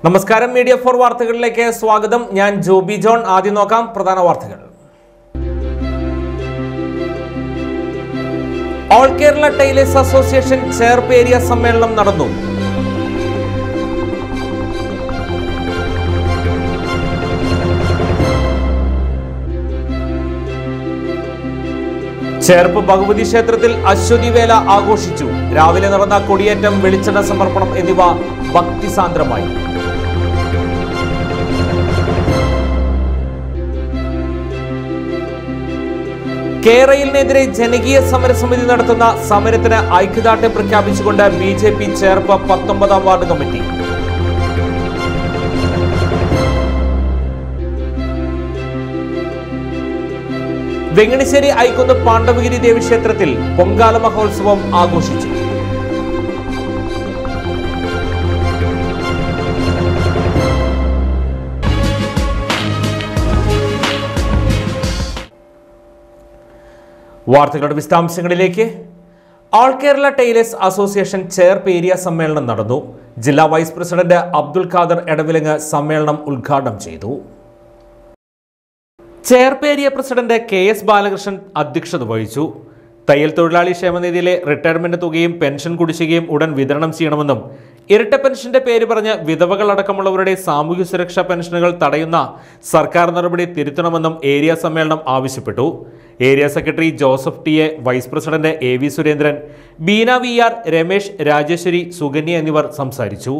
നമസ്കാരം media for വാർത്തകളിലേക്ക് സ്വാഗതം ഞാൻ ജോബി ജോൺ ആദ്യം നോക്കാം പ്രധാന വാർത്തകൾ ഓൾ കേരള ടൈലേഴ്സ് അസോസിയേഷൻ ചേർപ്പേരിയ സമ്മേളനം നടന്നു ചേർപ്പ് ഭഗവതി ക്ഷേത്രത്തിൽ അശ്വതി വേല ആഘോഷിച്ചു രാവിലെ നടന്ന കൊടിയേറ്റം വെളിച്ചെണ്ണ സമർപ്പണം എന്നിവ ഭക്തിസാന്ദ്രമായി കേരളിനെതിരെ ജനകീയ സമരസമിതി നടത്തുന്ന സമരത്തിന് ഐക്യദാർഢ്യം പ്രഖ്യാപിച്ചുകൊണ്ട് ബി ജെ പി ചേർപ്പ് പത്തൊമ്പതാം വാർഡ് കമ്മിറ്റി വെങ്ങണിശ്ശേരി ഐക്കുന്ന് പാണ്ഡവഗിരി ദേവി ക്ഷേത്രത്തിൽ പൊങ്കാല മഹോത്സവം ആഘോഷിച്ചു വാർത്തകളുടെ വിശദാംശങ്ങളിലേക്ക് all Kerala tailors association Cherpu area സമ്മേളനം നടന്നു ജില്ലാ വൈസ് പ്രസിഡന്റ് അബ്ദുൽ ഖാദർ എടവിലങ്ങ് സമ്മേളനം ഉദ്ഘാടനം ചെയ്തു Cherpu area president K S Balakrishnan അധ്യക്ഷത വഹിച്ചു തയ്യൽ തൊഴിലാളി ക്ഷേമനിധിയിലെ റിട്ടയർമെന്റ് തുകയും പെൻഷൻ കുടിശ്ശികയും ഉടൻ വിതരണം ചെയ്യണമെന്നും ഇരട്ട പെൻഷന്റെ പേര് പറഞ്ഞ് വിധവകൾ അടക്കമുള്ളവരുടെ സാമൂഹ്യ സുരക്ഷാ പെൻഷനുകൾ തടയുന്ന സർക്കാർ നടപടി തിരുത്തണമെന്നും ഏരിയ സമ്മേളനം ആവശ്യപ്പെട്ടു area secretary Joseph T A vice president A V Surendran Beena V R Ramesh Rajeshwari Sukanya എന്നിവർ സംസാരിച്ചു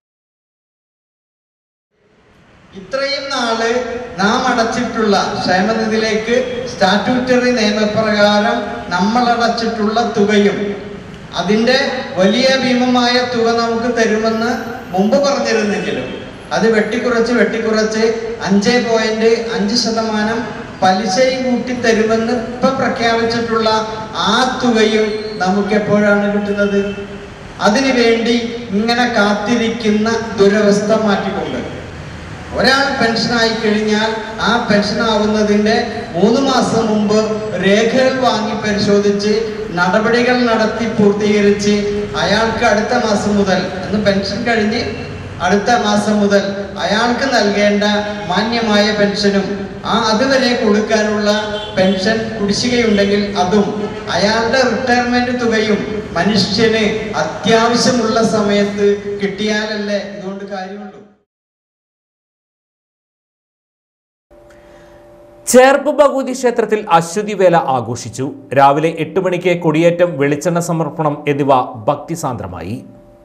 ഇത്രയും നാള് നാം അടച്ചിട്ടുള്ള ക്ഷേമനിധിയിലേക്ക് സ്റ്റാറ്റ്യൂട്ടറി നിയമപ്രകാരം നമ്മൾ അടച്ചിട്ടുള്ള തുകയും അതിൻ്റെ വലിയ ഭീമമായ തുക നമുക്ക് തരുമെന്ന് മുമ്പ് പറഞ്ഞിരുന്നെങ്കിലും അത് വെട്ടിക്കുറച്ച് വെട്ടിക്കുറച്ച് അഞ്ച് പോയിന്റ് അഞ്ച് ശതമാനം പലിശയും കൂട്ടി തരുമെന്ന് ഇപ്പൊ പ്രഖ്യാപിച്ചിട്ടുള്ള ആ തുകയും നമുക്ക് എപ്പോഴാണ് കിട്ടുന്നത് അതിനു വേണ്ടി ഇങ്ങനെ കാത്തിരിക്കുന്ന ദുരവസ്ഥ മാറ്റിക്കൊണ്ട് ഒരാൾ പെൻഷനായി കഴിഞ്ഞാൽ ആ പെൻഷൻ ആവുന്നതിന്റെ മൂന്ന് മാസം മുമ്പ് രേഖകൾ വാങ്ങി പരിശോധിച്ച് നടപടികൾ നടത്തി പൂർത്തീകരിച്ച് അയാൾക്ക് അടുത്ത മാസം മുതൽ അന്ന് പെൻഷൻ കഴിഞ്ഞ് അടുത്ത മാസം മുതൽ അയാൾക്ക് നൽകേണ്ട മാന്യമായ പെൻഷനും ആ അതുവരെ കൊടുക്കാനുള്ള പെൻഷൻ കുടിശ്ശികയുണ്ടെങ്കിൽ അതും അയാളുടെ റിട്ടയർമെന്റ് തുകയും മനുഷ്യന് അത്യാവശ്യമുള്ള സമയത്ത് കിട്ടിയാലല്ലേ ഇതുകൊണ്ട് കാര്യമുള്ളൂ ചേർപ്പ് ഭഗവതി ക്ഷേത്രത്തിൽ അശ്വതി വേല ആഘോഷിച്ചു രാവിലെ എട്ട് മണിക്ക് കൊടിയേറ്റം വെളിച്ചെണ്ണ സമർപ്പണം എന്നിവ ഭക്തിസാന്ദ്രമായി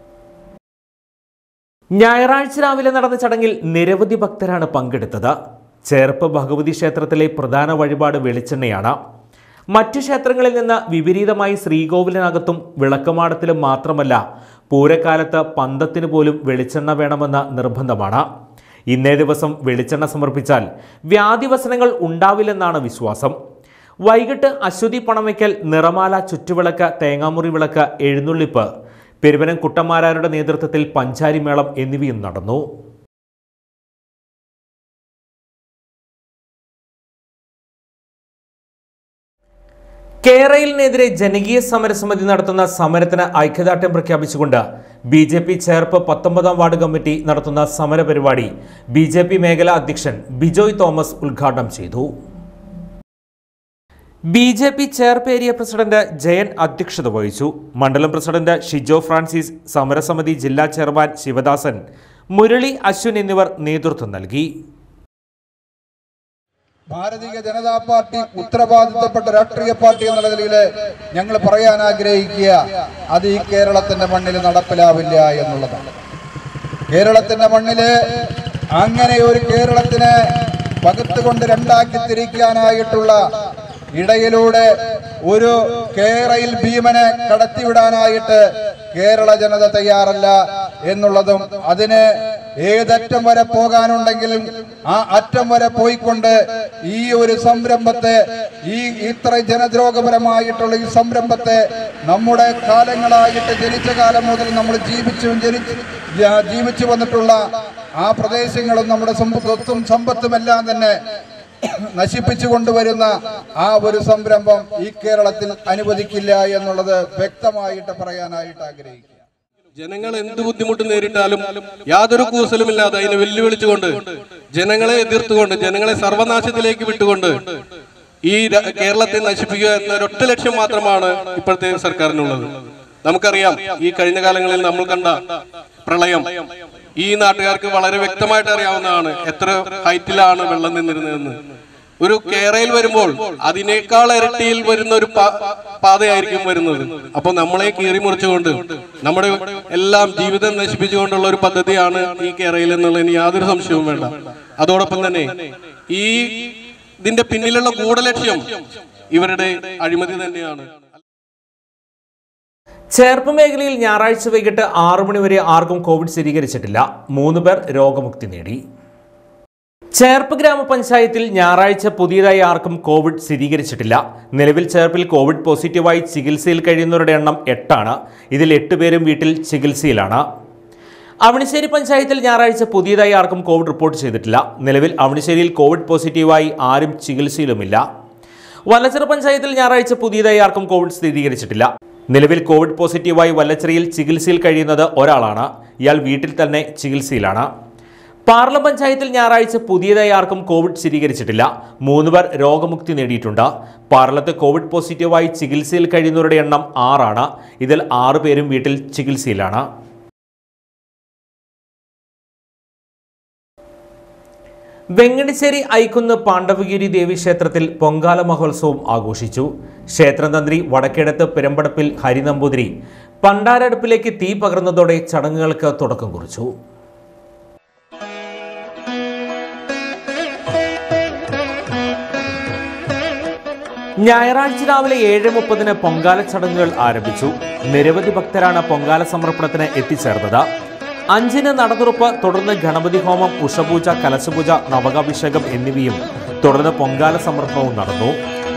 ഞായറാഴ്ച രാവിലെ നടന്ന ചടങ്ങിൽ നിരവധി ഭക്തരാണ് പങ്കെടുത്തത് ചേർപ്പ് ഭഗവതി ക്ഷേത്രത്തിലെ പ്രധാന വഴിപാട് വെളിച്ചെണ്ണയാണ് മറ്റു ക്ഷേത്രങ്ങളിൽ നിന്ന് വിപരീതമായി ശ്രീകോവിലിനകത്തും വിളക്കമാടത്തിലും മാത്രമല്ല പൂരക്കാലത്ത് പന്തത്തിന് പോലും വെളിച്ചെണ്ണ വേണമെന്ന നിർബന്ധമാണ് ഇന്നേ ദിവസം വെളിച്ചെണ്ണ സമർപ്പിച്ചാൽ വ്യാധിവസനങ്ങൾ ഉണ്ടാവില്ലെന്നാണ് വിശ്വാസം വൈകിട്ട് അശ്വതി പണമയ്ക്കൽ നിറമാല ചുറ്റുവിളക്ക് തേങ്ങാമുറി വിളക്ക് എഴുന്നള്ളിപ്പ് പെരുവനം കുട്ടന്മാരാരുടെ നേതൃത്വത്തിൽ പഞ്ചാരിമേളം എന്നിവയും നടന്നു കേരളിനെതിരെ ജനകീയ സമരസമിതി നടത്തുന്ന സമരത്തിന് ഐക്യദാർഢ്യം പ്രഖ്യാപിച്ചുകൊണ്ട് ബി ജെ പി ചേർപ്പ് പത്തൊമ്പതാം വാർഡ് കമ്മിറ്റി നടത്തുന്ന സമര പരിപാടി ബി ജെ പി മേഖലാ അധ്യക്ഷൻ ബിജോയ് തോമസ് ഉദ്ഘാടനം ചെയ്തു B J P Cherpu area president Jayan അധ്യക്ഷത വഹിച്ചു മണ്ഡലം പ്രസിഡന്റ് ഷിജോ ഫ്രാൻസിസ് സമരസമിതി ജില്ലാ ചെയർമാൻ ശിവദാസൻ മുരളി അശ്വിൻ എന്നിവർ നേതൃത്വം നൽകി ഭാരതീയ ജനതാ പാർട്ടി ഉത്തരവാദിത്തപ്പെട്ട രാഷ്ട്രീയ പാർട്ടി എന്നുള്ള നിലയിൽ ഞങ്ങൾ പറയാൻ ആഗ്രഹിക്കുക അത് ഈ കേരളത്തിന്റെ മണ്ണിൽ നടപ്പിലാവില്ല എന്നുള്ളതാണ് കേരളത്തിന്റെ മണ്ണില് അങ്ങനെ ഒരു കേരളത്തിനെ പകുത്തുകൊണ്ട് രണ്ടാക്കി തിരിക്കാനായിട്ടുള്ള ഇടയിലൂടെ ഒരു കേരയിൽ ഭീമനെ കടത്തിവിടാനായിട്ട് കേരള ജനത തയ്യാറല്ല എന്നുള്ളതും അതിന് ഏതറ്റം വരെ പോകാനുണ്ടെങ്കിലും ആ അറ്റം വരെ പോയിക്കൊണ്ട് ഈ ഒരു സംരംഭത്തെ ഈ ഇത്ര ജനദ്രോഹപരമായിട്ടുള്ള ഈ സംരംഭത്തെ നമ്മുടെ കാലങ്ങളായിട്ട് ജനിച്ച കാലം മുതൽ നമ്മൾ ജീവിച്ചു ജനിച്ച് ജ- ജീവിച്ചു വന്നിട്ടുള്ള ആ പ്രദേശങ്ങളും നമ്മുടെ സമ്പ- സ്വത്തും സമ്പത്തും എല്ലാം തന്നെ നശിപ്പിച്ചു കൊണ്ടുവരുന്ന ആ ഒരു സംരംഭം ഈ കേരളത്തിൽ അനുവദിക്കില്ല എന്നുള്ളത് വ്യക്തമായിട്ട് പറയാനായിട്ട് ആഗ്രഹിക്കുക ജനങ്ങൾ എന്ത് ബുദ്ധിമുട്ട് നേരിട്ടാലും യാതൊരു കൂസലുമില്ലാതെ അതിനെ വെല്ലുവിളിച്ചുകൊണ്ട് ജനങ്ങളെ എതിർത്തുകൊണ്ട് ജനങ്ങളെ സർവനാശത്തിലേക്ക് വിട്ടുകൊണ്ട് ഈ ര- കേരളത്തെ നശിപ്പിക്കുക എന്ന ഒരൊറ്റ ലക്ഷ്യം മാത്രമാണ് ഇപ്പോഴത്തെ സർക്കാരിനുള്ളത് നമുക്കറിയാം ഈ കഴിഞ്ഞ കാലങ്ങളിൽ നമ്മൾ കണ്ട പ്രളയം ഈ നാട്ടുകാർക്ക് വളരെ വ്യക്തമായിട്ട് അറിയാവുന്നതാണ് എത്ര ഹൈറ്റിലാണ് വെള്ളം നിന്നിരുന്നതെന്ന് ഒരു കേരയിൽ വരുമ്പോൾ അതിനേക്കാൾ ഇരട്ടിയിൽ വരുന്ന ഒരു പാ- പാതയായിരിക്കും വരുന്നത് അപ്പൊ നമ്മളെ കീറി മുറിച്ചുകൊണ്ട് നമ്മുടെ എല്ലാം ജീവിതം നശിപ്പിച്ചുകൊണ്ടുള്ള ഒരു പദ്ധതിയാണ് ഈ കേരയിൽ എന്നുള്ളതിന് യാതൊരു സംശയവും വേണ്ട അതോടൊപ്പം തന്നെ ഈ ഇതിന്റെ പിന്നിലുള്ള ഗൂഢലക്ഷ്യം ഇവരുടെ അഴിമതി തന്നെയാണ് ചേർപ്പ് മേഖലയിൽ ഞായറാഴ്ച വൈകിട്ട് ആറു മണിവരെ ആർക്കും കോവിഡ് സ്ഥിരീകരിച്ചിട്ടില്ല മൂന്ന് പേർ രോഗമുക്തി നേടി ചേർപ്പ് ഗ്രാമപഞ്ചായത്തിൽ ഞായറാഴ്ച പുതിയതായി ആർക്കും കോവിഡ് സ്ഥിരീകരിച്ചിട്ടില്ല നിലവിൽ ചേർപ്പിൽ കോവിഡ് പോസിറ്റീവായി ചികിത്സയിൽ കഴിയുന്നവരുടെ എണ്ണം എട്ടാണ് ഇതിൽ എട്ട് പേരും വീട്ടിൽ ചികിത്സയിലാണ് അവണിശ്ശേരി പഞ്ചായത്തിൽ ഞായറാഴ്ച പുതിയതായി ആർക്കും കോവിഡ് റിപ്പോർട്ട് ചെയ്തിട്ടില്ല നിലവിൽ അവണിശ്ശേരിയിൽ കോവിഡ് പോസിറ്റീവായി ആരും ചികിത്സയിലുമില്ല വല്ലച്ചിറ പഞ്ചായത്തിൽ ഞായറാഴ്ച പുതിയതായി ആർക്കും കോവിഡ് സ്ഥിരീകരിച്ചിട്ടില്ല നിലവിൽ കോവിഡ് പോസിറ്റീവായി വല്ലച്ചിറയിൽ ചികിത്സയിൽ കഴിയുന്നത് ഒരാളാണ് ഇയാൾ വീട്ടിൽ തന്നെ ചികിത്സയിലാണ് പാർലം പഞ്ചായത്തിൽ ഞായറാഴ്ച പുതിയതായി ആർക്കും കോവിഡ് സ്ഥിരീകരിച്ചിട്ടില്ല മൂന്ന് പേർ രോഗമുക്തി നേടിയിട്ടുണ്ട് പാർലത്ത് കോവിഡ് പോസിറ്റീവായി ചികിത്സയിൽ കഴിയുന്നവരുടെ എണ്ണം ആറാണ് ഇതിൽ ആറ് പേരും വീട്ടിൽ ചികിത്സയിലാണ് വെങ്ങണിശ്ശേരി ഐക്കുന്ന് പാണ്ഡവഗിരി ദേവി ക്ഷേത്രത്തിൽ പൊങ്കാല മഹോത്സവം ആഘോഷിച്ചു ക്ഷേത്രതന്ത്രി വടക്കേടത്ത് പെരമ്പടപ്പിൽ ഹരിനമ്പൂതിരി പണ്ടാരടുപ്പിലേക്ക് തീ പകർന്നതോടെ ചടങ്ങുകൾക്ക് തുടക്കം കുറിച്ചു ഞായറാഴ്ച രാവിലെ ഏഴ് മുപ്പതിന് പൊങ്കാല ചടങ്ങുകൾ ആരംഭിച്ചു നിരവധി ഭക്തരാണ് പൊങ്കാല സമർപ്പണത്തിന് എത്തിച്ചേർന്നത് അഞ്ചിന് നടതുറപ്പ് തുടർന്ന് ഗണപതി ഹോമം ഉഷപൂജ കലശപൂജ നവകാഭിഷേകം എന്നിവയും തുടർന്ന് പൊങ്കാല സമർപ്പണവും നടന്നു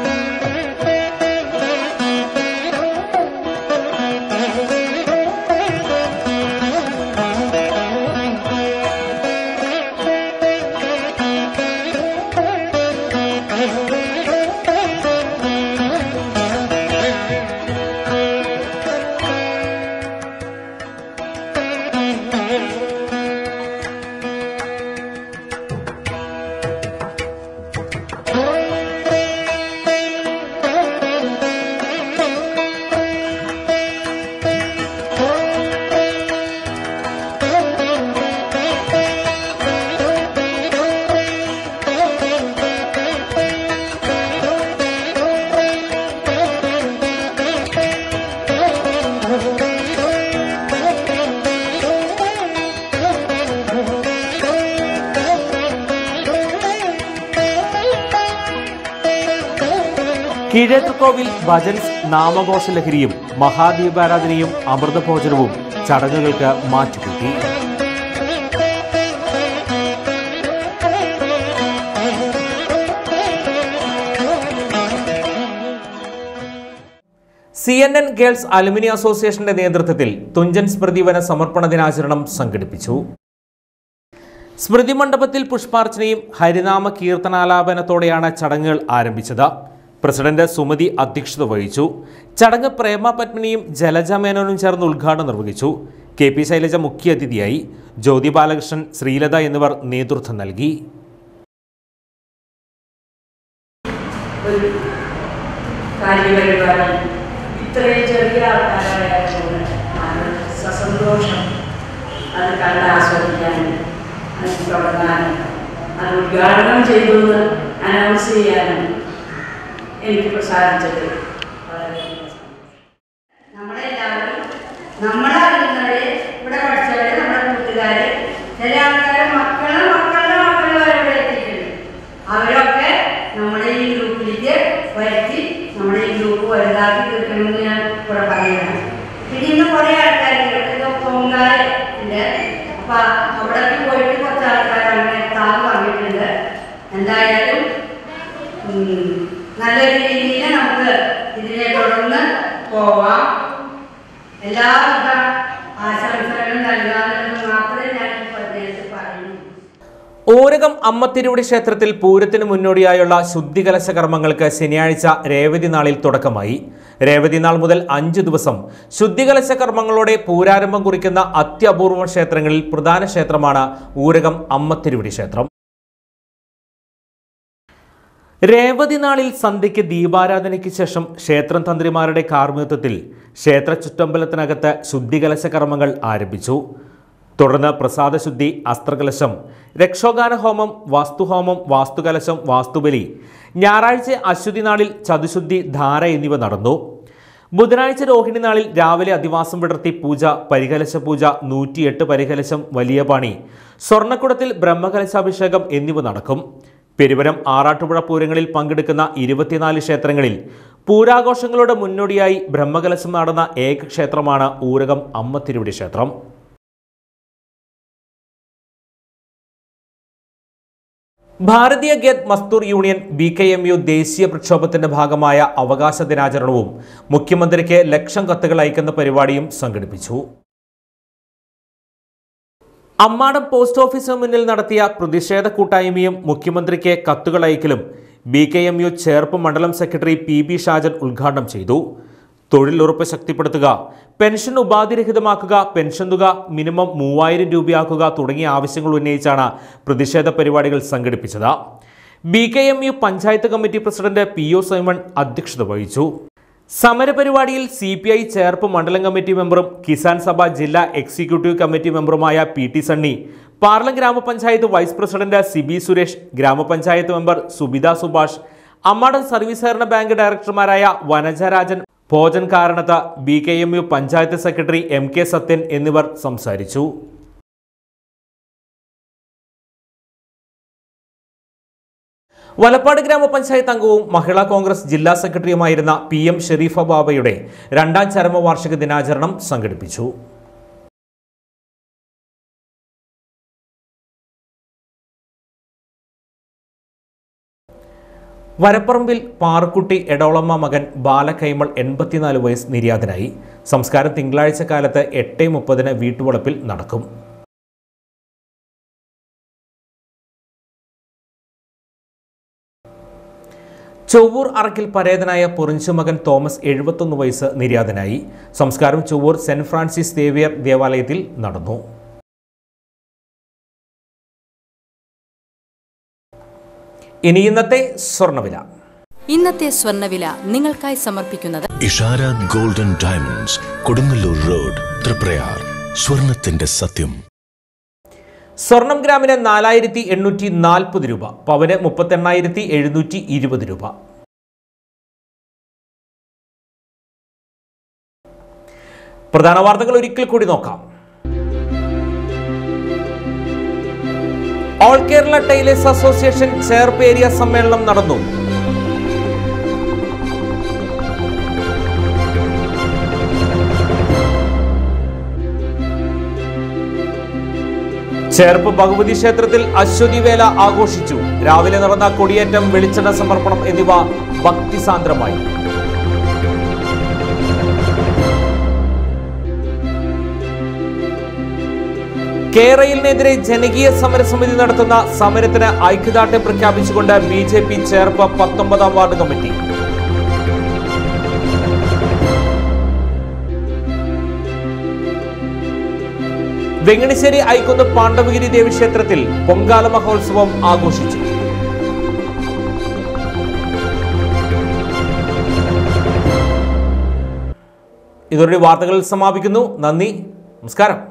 കീഴേത്തുകോവിൽ ഭജൻസ് നാമഘോഷ ലഹരിയും മഹാദീപാരാധനയും അമൃതഭോജനവും ചടങ്ങുകൾക്ക് മാറ്റുകൂട്ടി C N N girls alumni അസോസിയേഷന്റെ നേതൃത്വത്തിൽ തുഞ്ചൻ സ്മൃതിവന സമർപ്പണ ദിനാചരണം സംഘടിപ്പിച്ചു സ്മൃതി മണ്ഡപത്തിൽ പുഷ്പാർച്ചനയും ഹരിനാമ കീർത്തനാലാപനത്തോടെയാണ് ചടങ്ങുകൾ ആരംഭിച്ചത് പ്രസിഡന്റ് സുമതി അധ്യക്ഷത വഹിച്ചു ചടങ്ങ് പ്രേമ പത്മിനിയും ജലജ മേനോനും ചേർന്ന് ഉദ്ഘാടനം നിർവഹിച്ചു കെ പി ശൈലജ മുഖ്യാതിഥിയായി ജ്യോതി ബാലകൃഷ്ണൻ ശ്രീലത എന്നിവർ നേതൃത്വം നൽകി ഒരു കാര്യപരിപാടി ഇത്രയും ചെറിയ ആൾക്കാരായതുകൊണ്ട് അത് സസന്തോഷം അത് കണ്ട് ആസ്വദിക്കാനും അത് തുടങ്ങാനും അത് ഉദ്ഘാടനം ചെയ്തു എന്ന് അനൗൺസ് ചെയ്യാനും എനിക്ക് സാധിച്ചത് വളരെ നമ്മളെല്ലാവരും നമ്മളറിയുന്നവര് ഇവിടെ പഠിച്ചവര് നമ്മുടെ കൂട്ടുകാര് ചില ആൾക്കാരെ മക്കളെ മക്കളുടെ മക്കൾ വരെ ഇവിടെ എത്തിയിട്ടുണ്ട് അവരൊക്കെ നമ്മുടെ ഈ ഗ്രൂപ്പിലേക്ക് വരുത്തി നമ്മുടെ ഈ ഗ്രൂപ്പ് വലുതാക്കി തീർക്കണമെന്ന് ഞാൻ ഇവിടെ പറയുകയാണ് പിന്നെ ഇന്ന് കുറേ ആൾക്കാരുണ്ട് ഇത് പൊങ്കാലുണ്ട് അപ്പൊ അവിടേക്ക് പോയിട്ട് കുറച്ച് ആൾക്കാർ അങ്ങനെ താന്ന് പറഞ്ഞിട്ടുണ്ട് എന്തായാലും ഉം, നല്ലൊരു രീതിയിൽ നമുക്ക് ഇതിനെ തുടർന്ന് പോവാം എല്ലാവിധ ആശംസകളും നൽകാമെന്ന് മാത്രമേ ഞാൻ ഈ പ്രദേശത്ത് പറയുന്നു ഓരകം അമ്മത്തിരുവടി ക്ഷേത്രത്തിൽ പൂരത്തിന് മുന്നോടിയായുള്ള ശുദ്ധികലശ കർമ്മങ്ങൾക്ക് ശനിയാഴ്ച രേവതി നാളിൽ തുടക്കമായി രേവതി നാൾ മുതൽ അഞ്ച് ദിവസം ശുദ്ധികലശ കർമ്മങ്ങളോടെ പൂരാരംഭം കുറിക്കുന്ന അത്യപൂർവ ക്ഷേത്രങ്ങളിൽ പ്രധാന ക്ഷേത്രമാണ് ഊരകം അമ്മത്തിരുവടി ക്ഷേത്രം രേവതി നാളിൽ സന്ധ്യയ്ക്ക് ദീപാരാധനയ്ക്ക് ശേഷം ക്ഷേത്രം തന്ത്രിമാരുടെ കാർമ്മികത്വത്തിൽ ക്ഷേത്ര ചുറ്റമ്പലത്തിനകത്ത് ശുദ്ധികലശ കർമ്മങ്ങൾ ആരംഭിച്ചു തുടർന്ന് പ്രസാദശുദ്ധി അസ്ത്രകലശം രക്ഷോഗാന ഹോമം വാസ്തുഹോമം വാസ്തുകലശം വാസ്തുബലി ഞായറാഴ്ച അശ്വതി നാളിൽ ചതുശുദ്ധി ധാര എന്നിവ നടന്നു ബുധനാഴ്ച രോഹിണി നാളിൽ രാവിലെ അധിവാസം വിടർത്തി പൂജ പരികലശ പൂജ നൂറ്റിയെട്ട് പരികലശം വലിയ പാണി സ്വർണ്ണക്കുടത്തിൽ ബ്രഹ്മകലശാഭിഷേകം എന്നിവ നടക്കും പെരുവരം ആറാട്ടുപുഴ പൂരങ്ങളിൽ പങ്കെടുക്കുന്ന ഇരുപത്തിനാല് ക്ഷേത്രങ്ങളിൽ പൂരാഘോഷങ്ങളുടെ മുന്നോടിയായി ബ്രഹ്മകലശം നടന്ന ഏക ക്ഷേത്രമാണ് ഊരകം അമ്മ തിരുവടി ക്ഷേത്രം Bharatiya Khet Mazdoor union B K M U ദേശീയ പ്രക്ഷോഭത്തിന്റെ ഭാഗമായ അവകാശ ദിനാചരണവും മുഖ്യമന്ത്രിക്ക് ലക്ഷം കത്തുകൾ അയക്കുന്ന പരിപാടിയും സംഘടിപ്പിച്ചു അമ്മാടം പോസ്റ്റ് ഓഫീസിന് മുന്നിൽ നടത്തിയ പ്രതിഷേധ കൂട്ടായ്മയും മുഖ്യമന്ത്രിക്ക് കത്തുകൾ അയക്കലും B K M U Cherpu മണ്ഡലം സെക്രട്ടറി പി ബി ഷാജൻ ഉദ്ഘാടനം ചെയ്തു തൊഴിലുറപ്പ് ശക്തിപ്പെടുത്തുക പെൻഷൻ ഉപാധിരഹിതമാക്കുക പെൻഷൻ തുക മിനിമം മൂവായിരം രൂപയാക്കുക തുടങ്ങിയ ആവശ്യങ്ങൾ ഉന്നയിച്ചാണ് പ്രതിഷേധ പരിപാടികൾ സംഘടിപ്പിച്ചത് B K M U panchayat committee president P O Simon അധ്യക്ഷത വഹിച്ചു സമരപരിപാടിയിൽ സി പി ഐ ചേർപ്പ് മണ്ഡലം കമ്മിറ്റി മെമ്പറും കിസാൻ സഭ ജില്ലാ എക്സിക്യൂട്ടീവ് കമ്മിറ്റി മെമ്പറുമായ പി ടി സണ്ണി പാർലം ഗ്രാമപഞ്ചായത്ത് വൈസ് പ്രസിഡന്റ് സിബി സുരേഷ് ഗ്രാമപഞ്ചായത്ത് മെമ്പർ സുബിത സുഭാഷ് അമ്മാടൻ സർവീസ് സഹകരണ ബാങ്ക് ഡയറക്ടർമാരായ വനജരാജൻ ഭോജൻ കാരണത്ത് B K M U panchayat secretary M K Sathyan എന്നിവർ സംസാരിച്ചു വലപ്പാട് ഗ്രാമപഞ്ചായത്ത് അംഗവും മഹിളാ കോൺഗ്രസ് ജില്ലാ സെക്രട്ടറിയുമായിരുന്ന പി എം ഷെരീഫ ബാബയുടെ രണ്ടാം ചരമവാർഷിക ദിനാചരണം സംഘടിപ്പിച്ചു വരപ്പറമ്പിൽ പാറക്കുട്ടി എടോളമ്മ മകൻ ബാലകൈമൾ എൺപത്തിനാല് വയസ്സ് നിര്യാതനായി സംസ്കാരം തിങ്കളാഴ്ച കാലത്ത് എട്ട് മുപ്പതിന് വീട്ടുവളപ്പിൽ നടക്കും ചൊവ്വൂർ അറക്കിൽ പരേതനായ പൊറിഞ്ചു മകൻ തോമസ് എഴുപത്തൊന്ന് വയസ്സ് നിര്യാതനായി സംസ്കാരം ചൊവ്വൂർ സെന്റ് ഫ്രാൻസിസ് സേവിയർ ദേവാലയത്തിൽ നടന്നു ഇനി ഇന്നത്തെ സ്വർണ്ണവില ഇന്നത്തെ സ്വർണ്ണവില നിങ്ങൾക്കായി സമർപ്പിക്കുന്നത് Ishara golden diamonds Kodungallur road Triprayar സ്വർണത്തിന്റെ സത്യം സ്വർണം ഗ്രാമിന് നാലായിരത്തി എണ്ണൂറ്റി നാൽപ്പത് രൂപ പവന് മുപ്പത്തെണ്ണായിരത്തി എഴുന്നൂറ്റി ഇരുപത് രൂപ പ്രധാന വാർത്തകൾ ഒരിക്കൽ കൂടി നോക്കാം all Kerala tailors association Cherpu area സമ്മേളനം നടന്നു ചേർപ്പ് ഭഗവതി ക്ഷേത്രത്തിൽ അശ്വതി വേല ആഘോഷിച്ചു രാവിലെ നടന്ന കൊടിയേറ്റം വെളിച്ചെണ്ണ സമർപ്പണം എന്നിവ ഭക്തിസാന്ദ്രമായി കേരളിനെതിരെ ജനകീയ സമരസമിതി നടത്തുന്ന സമരത്തിന് ഐക്യദാർഢ്യം പ്രഖ്യാപിച്ചുകൊണ്ട് ബി ജെ പി ചേർപ്പ് പത്തൊമ്പതാം വാർഡ് കമ്മിറ്റി വെങ്ങണിശ്ശേരി ഐക്കുന്ന് പാണ്ഡവഗിരി ദേവി ക്ഷേത്രത്തിൽ പൊങ്കാല മഹോത്സവം ആഘോഷിച്ചു ഇതോടെ വാർത്തകൾ സമാപിക്കുന്നു നന്ദി നമസ്കാരം